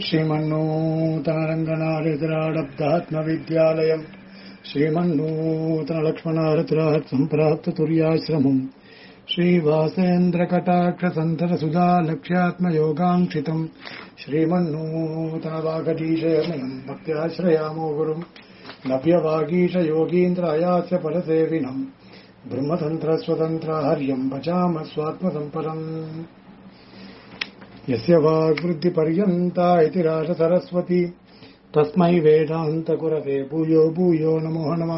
श्रीमन्नूतनरङ्गनारिद्राडब्दात्मविद्यालयम् श्रीमन्नूतनलक्ष्मणारतिरात् सम्प्राप्ततुर्याश्रमम् श्रीवासेन्द्रकटाक्षसन्तरसुधा लक्ष्यात्मयोगाङ्क्षितम् श्रीमन्नूतनवागदीशयमनम् भक्त्याश्रयामो गुरुम् नव्यवागीशयोगीन्द्रायास्य परसेविनम् ब्रह्मतन्त्रस्वतन्त्राहर्यम् भजाम स्वात्मसम्पदम् यस्य वाग्वृद्धिपर्यन्ता इति राजसरस्वती तस्मै वेदान्तकुरवे भूयो भूयो नमो नमः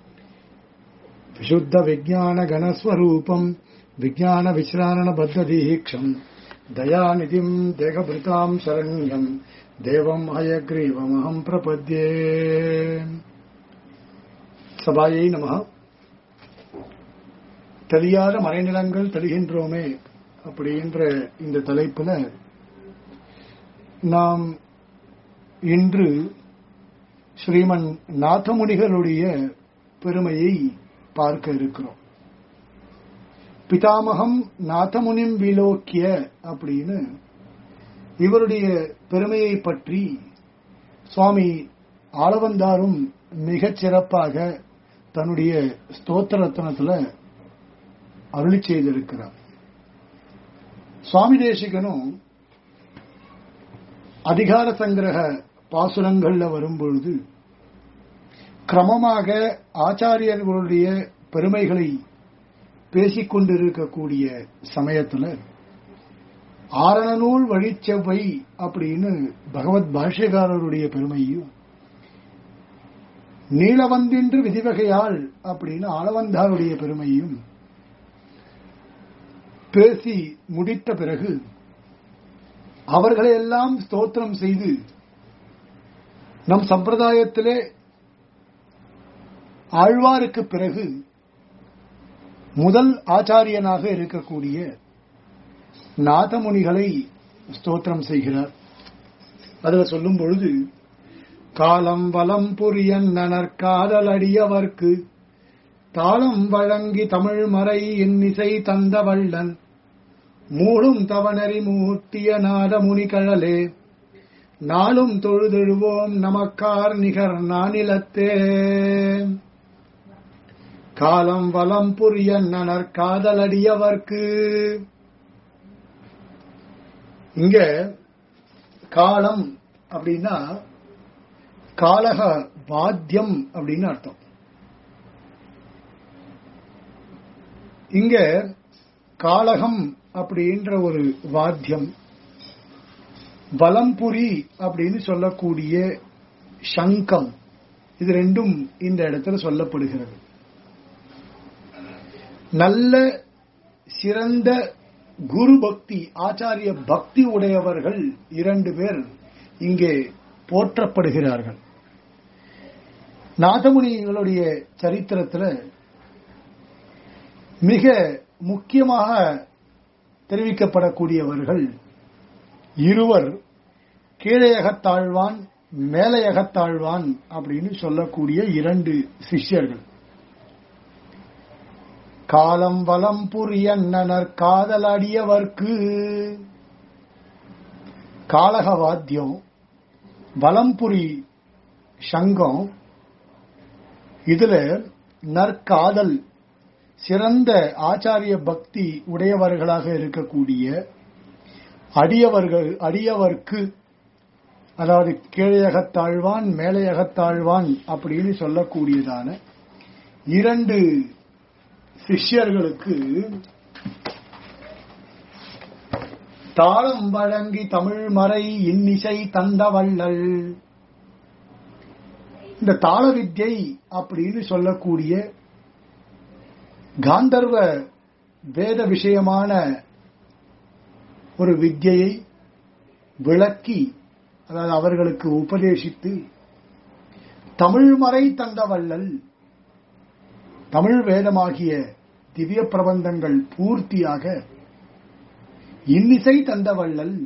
विशुद्धविज्ञानगणस्वरूपम् विज्ञानविश्रारणबद्धदीक्षम् दयानिधिम् देहभृताम् शरण्यम् தேவம் ஹயக்ரீவமகம் பிரபத்யே சபாயை நம தெளியாத மறைநிலங்கள் தெளிகின்றோமே அப்படின்ற இந்த தலைப்புல நாம் இன்று ஸ்ரீமன் நாதமுனிகளுடைய பெருமையை பார்க்க இருக்கிறோம் பிதாமகம் நாதமுனிம் விலோக்கிய அப்படின்னு இவருடைய பெருமையை பற்றி சுவாமி ஆளவந்தாரும் மிகச் சிறப்பாக தன்னுடைய ஸ்தோத்திரத்தனத்துல அருளி செய்திருக்கிறார் சுவாமி தேசிகனும் அதிகார சங்கிரக பாசுரங்கள்ல வரும்பொழுது கிரமமாக ஆச்சாரியர்களுடைய பெருமைகளை பேசிக்கொண்டிருக்கக்கூடிய சமயத்துல ஆரணநூல் வழிச்செவ்வை அப்படின்னு பகவத் பாஷ்யகாரருடைய பெருமையும் நீளவந்தின்று விதிவகையால் அப்படின்னு ஆளவந்தாருடைய பெருமையும் பேசி முடித்த பிறகு அவர்களையெல்லாம் ஸ்தோத்திரம் செய்து நம் சம்பிரதாயத்திலே ஆழ்வாருக்கு பிறகு முதல் ஆச்சாரியனாக இருக்கக்கூடிய நாதமுனிகளை ஸ்தோத்திரம் செய்கிறார் அதில் சொல்லும் பொழுது காலம் வலம் புரியன் நனற்காதல் அடியவர்க்கு தாளம் வழங்கி தமிழ் மறை இன்னிசை தந்த வள்ளன் மூடும் தவனறி மூட்டிய நாதமுனி கழலே நாளும் தொழுதெழுவோம் நமக்கார் நிகர் நானிலத்தே காலம் வலம் புரியன் நனற்காதல் அடியவர்க்கு இங்க காலம் அப்படின்னா காலக வாத்தியம் அப்படின்னு அர்த்தம் இங்க காலகம் அப்படின்ற ஒரு வாத்தியம் வலம்புரி அப்படின்னு சொல்லக்கூடிய சங்கம் இது ரெண்டும் இந்த இடத்துல சொல்லப்படுகிறது நல்ல சிறந்த குரு பக்தி ஆச்சாரிய பக்தி உடையவர்கள் இரண்டு பேர் இங்கே போற்றப்படுகிறார்கள் நாதமுனிகளுடைய சரித்திரத்தில் மிக முக்கியமாக தெரிவிக்கப்படக்கூடியவர்கள் இருவர் கீழையகத்தாழ்வான் மேலையகத்தாழ்வான் அப்படின்னு சொல்லக்கூடிய இரண்டு சிஷ்யர்கள் காலம் வலம் புரியன்னர் காதலடியவர்க்கு காலக வாத்தியம் வலம்புரி சங்கம் இதுல நற்காதல் சிறந்த ஆச்சாரிய பக்தி உடையவர்களாக இருக்கக்கூடிய அடியவர்கள் அடியவர்க்கு அதாவது கீழையகத்தாழ்வான் மேலையகத்தாழ்வான் அப்படின்னு சொல்லக்கூடியதான இரண்டு சிஷ்யர்களுக்கு தாளம் வழங்கி தமிழ் மறை இன்னிசை தந்த வள்ளல் இந்த தாள வித்யை அப்படின்னு சொல்லக்கூடிய காந்தர்வ வேத விஷயமான ஒரு வித்யை விளக்கி அதாவது அவர்களுக்கு உபதேசித்து தமிழ் மறை தந்த வள்ளல் தமிழ் வேதமாகிய திவ்ய பிரபந்தங்கள் பூர்த்தியாக இன்னிசை தந்தவள்ளல்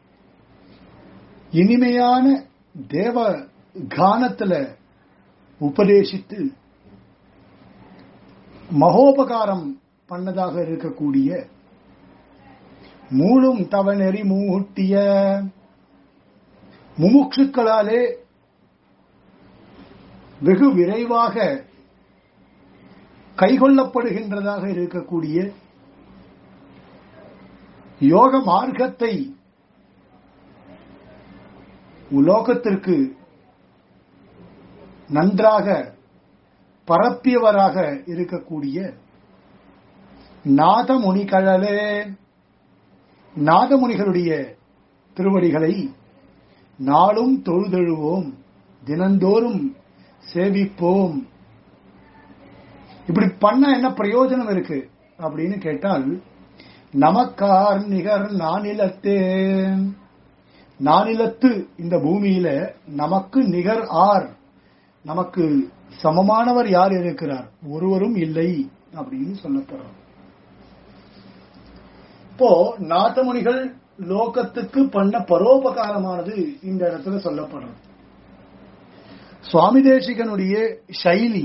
இனிமையான தேவ கானத்துல உபதேசித்து மகோபகாரம் பண்ணதாக இருக்கக்கூடிய மூளும் தவநெறி மூட்டிய முமுட்சுக்களாலே வெகு விரைவாக கைகொள்ளப்படுகின்றதாக இருக்கக்கூடிய யோக மார்க்கத்தை உலோகத்திற்கு நன்றாக பரப்பியவராக இருக்கக்கூடிய நாதமுனிகளே நாதமுனிகளுடைய திருவடிகளை நாளும் தொழுதெழுவோம் தினந்தோறும் சேவிப்போம் இப்படி பண்ண என்ன பிரயோஜனம் இருக்கு அப்படின்னு கேட்டால் நமக்கார் நிகர் நானிலத்தே நானிலத்து இந்த பூமியில நமக்கு நிகர் ஆர் நமக்கு சமமானவர் யார் இருக்கிறார் ஒருவரும் இல்லை அப்படின்னு சொல்லப்படுறோம் இப்போ நாதமுனிகள் லோகத்துக்கு பண்ண பரோபகாரமானது இந்த இடத்துல சொல்லப்படுறது சுவாமி தேசிகனுடைய சைலி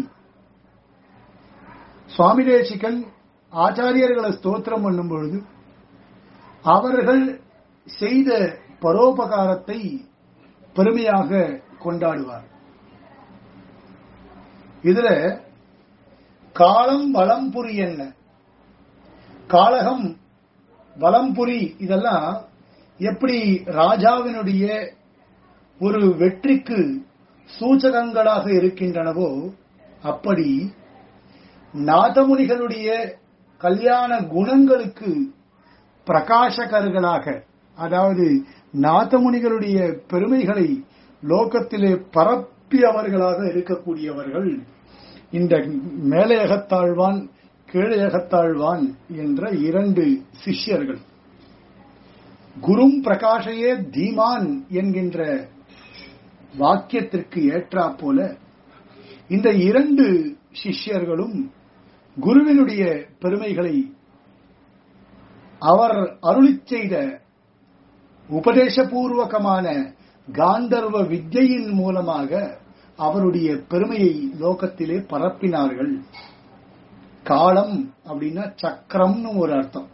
சுவாமி தேசிகன் ஆச்சாரியர்களை ஸ்தோத்திரம் பண்ணும் பொழுது அவர்கள் செய்த பரோபகாரத்தை பெருமையாக கொண்டாடுவார் இதுல காலம் வளம்புரி என்ன காலகம் வலம்புரி இதெல்லாம் எப்படி ராஜாவினுடைய ஒரு வெற்றிக்கு சூச்சகங்களாக இருக்கின்றனவோ அப்படி நாதமுனிகளுடைய கல்யாண குணங்களுக்கு பிரகாசகர்களாக அதாவது நாதமுனிகளுடைய பெருமைகளை லோகத்திலே பரப்பியவர்களாக இருக்கக்கூடியவர்கள் இந்த மேலையகத்தாழ்வான் கீழையகத்தாழ்வான் என்ற இரண்டு சிஷ்யர்கள் குரும் பிரகாஷையே தீமான் என்கின்ற வாக்கியத்திற்கு ஏற்றா போல இந்த இரண்டு சிஷ்யர்களும் குருவினுடைய பெருமைகளை அவர் அருளி செய்த உபதேசபூர்வகமான காந்தர்வ வித்யின் மூலமாக அவருடைய பெருமையை லோகத்திலே பரப்பினார்கள் காலம் அப்படின்னா சக்கரம்னு ஒரு அர்த்தம்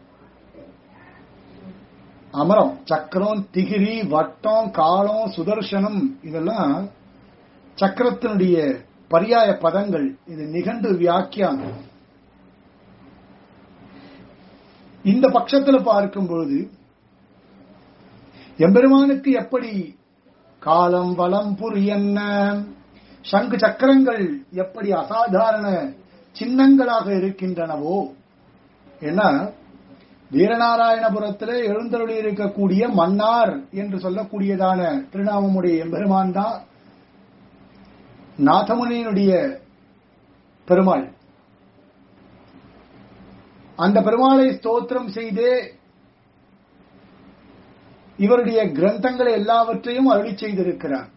அமரம் சக்கரம் திகிரி வட்டம் காலம் சுதர்சனம் இதெல்லாம் சக்கரத்தினுடைய பரியாய பதங்கள் இது நிகண்டு வியாக்கியானம் இந்த பட்சத்துல பார்க்கும் பொழுது எம்பெருமானுக்கு எப்படி காலம் வளம் புரியன்ன சங்கு சக்கரங்கள் எப்படி அசாதாரண சின்னங்களாக இருக்கின்றனவோ ஏன்னா வீரநாராயணபுரத்திலே எழுந்தருளி இருக்கக்கூடிய மன்னார் என்று சொல்லக்கூடியதான திருநாமமுடைய எம்பெருமான் தான் நாதமுனியினுடைய பெருமாள் அந்த பெருமாளை ஸ்தோத்திரம் செய்தே இவருடைய கிரந்தங்களை எல்லாவற்றையும் அருளி செய்திருக்கிறார்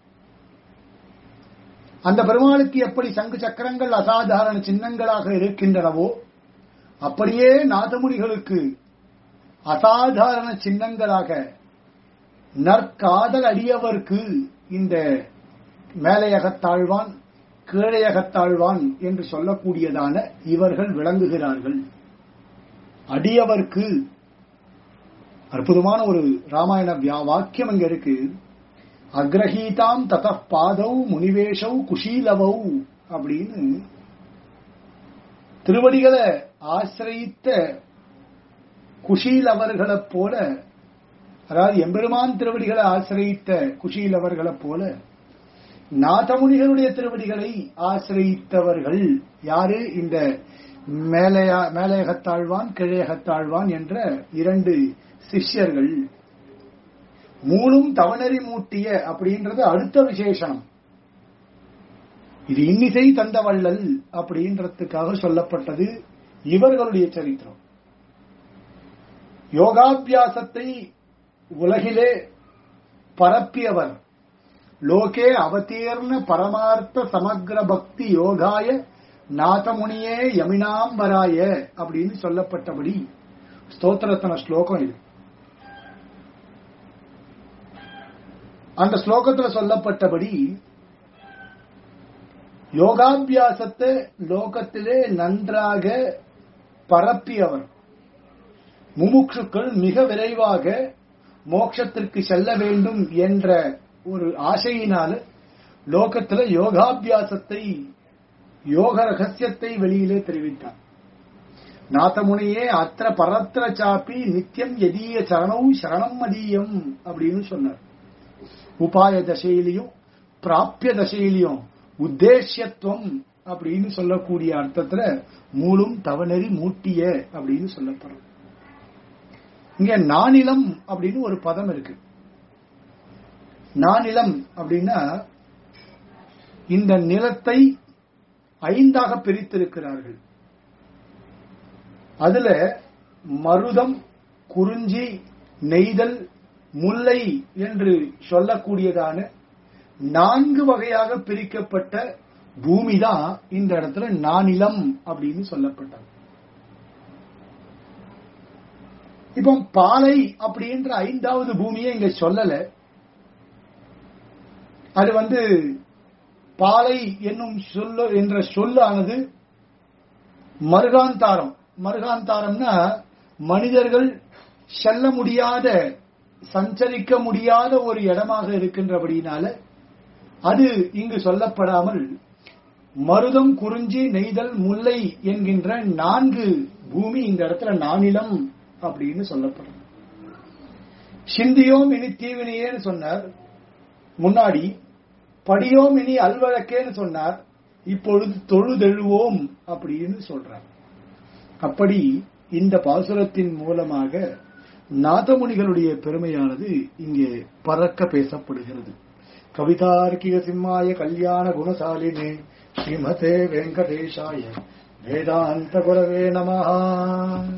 அந்த பெருமாளுக்கு எப்படி சங்கு சக்கரங்கள் அசாதாரண சின்னங்களாக இருக்கின்றனவோ அப்படியே நாதமுனிகளுக்கு அசாதாரண சின்னங்களாக நற்காதல் அடியவர்க்கு இந்த மேலையகத்தாழ்வான் கீழையகத்தாழ்வான் என்று சொல்லக்கூடியதான இவர்கள் விளங்குகிறார்கள் அடியவர்க்கு அற்புதமான ஒரு ராமாயண வியா- வாக்கியம் அங்க இருக்கு அக்ரஹீதாம் தத பாதௌ முனிவேஷௌ குஷீலவௌ அப்படின்னு திருவடிகளை ஆசிரயித்த குஷீலவர்களைப் போல அதாவது எம்பெருமான் திருவடிகளை ஆசிரயித்த குஷீலவர்களைப் போல நாதமுனிகளுடைய திருவடிகளை ஆசிரயித்தவர்கள் யாரு இந்த மேலையா மேலையகத்தாழ்வான் கிழையகத்தாழ்வான் என்ற இரண்டு சிஷ்யர்கள் மூணும் தவணறி மூட்டிய அப்படின்றது அடுத்த விசேஷனம் இது இன்னிசை தந்தவள்ளல் அப்படின்றதுக்காக சொல்லப்பட்டது இவர்களுடைய சரித்திரம் யோகாபியாசத்தை உலகிலே பரப்பியவர் லோகே அவதீர்ண பரமார்த்த சமக்ர பக்தி யோகாய நாதமுனியே யமினாம்பராய அப்படின்னு சொல்லப்பட்டபடி ஸ்தோத்திரத்தன ஸ்லோகம் இது அந்த ஸ்லோகத்துல சொல்லப்பட்டபடி யோகாபியாசத்தை லோகத்திலே நன்றாக பரப்பியவர் முமுட்சுக்கள் மிக விரைவாக மோட்சத்திற்கு செல்ல வேண்டும் என்ற ஒரு ஆசையினால லோகத்துல யோகாபியாசத்தை யோக ரகசியத்தை வெளியிலே தெரிவித்தார் நாதமுனையே அத்திர பரத்திர சாப்பி நித்தியம் எதீய சரணம் சரணம் மதியம் அப்படின்னு சொன்னார் உபாய தசையிலையும் பிராப்பிய தசையிலையும் உத்தேசியத்துவம் அப்படின்னு சொல்லக்கூடிய அர்த்தத்துல மூலும் தவநெறி மூட்டிய அப்படின்னு சொல்லப்படுறது இங்க நானிலம் அப்படின்னு ஒரு பதம் இருக்கு நானிலம் அப்படின்னா இந்த நிலத்தை ஐந்தாக பிரித்திருக்கிறார்கள் அதுல மருதம் குறிஞ்சி நெய்தல் முல்லை என்று சொல்லக்கூடியதான நான்கு வகையாக பிரிக்கப்பட்ட பூமி தான் இந்த இடத்துல நானிலம் அப்படின்னு சொல்லப்பட்டது இப்போ பாலை அப்படின்ற ஐந்தாவது பூமியை இங்க சொல்லல அது வந்து பாலை என்னும் சொல்ல என்ற சொல்லானது மருகாந்தாரம் மருகாந்தாரம்னா மனிதர்கள் செல்ல முடியாத சஞ்சரிக்க முடியாத ஒரு இடமாக இருக்கின்றபடினால அது இங்கு சொல்லப்படாமல் மருதம் குறிஞ்சி நெய்தல் முல்லை என்கின்ற நான்கு பூமி இந்த இடத்துல நானிலம் அப்படின்னு சொல்லப்படும் சிந்தியோம் இனி தீவினியேன்னு சொன்னார் முன்னாடி படியோம் இனி அல்வழக்கேன்னு சொன்னார் இப்பொழுது தொழுதெழுவோம் அப்படின்னு சொல்றார் அப்படி இந்த பாசுரத்தின் மூலமாக நாதமுனிகளுடைய பெருமையானது இங்கே பறக்க பேசப்படுகிறது கவிதார்க்கிக சிம்மாய கல்யாண குணசாலினே ஸ்ரீமதே வெங்கடேஷாய வேதாந்த குரவே நமஹா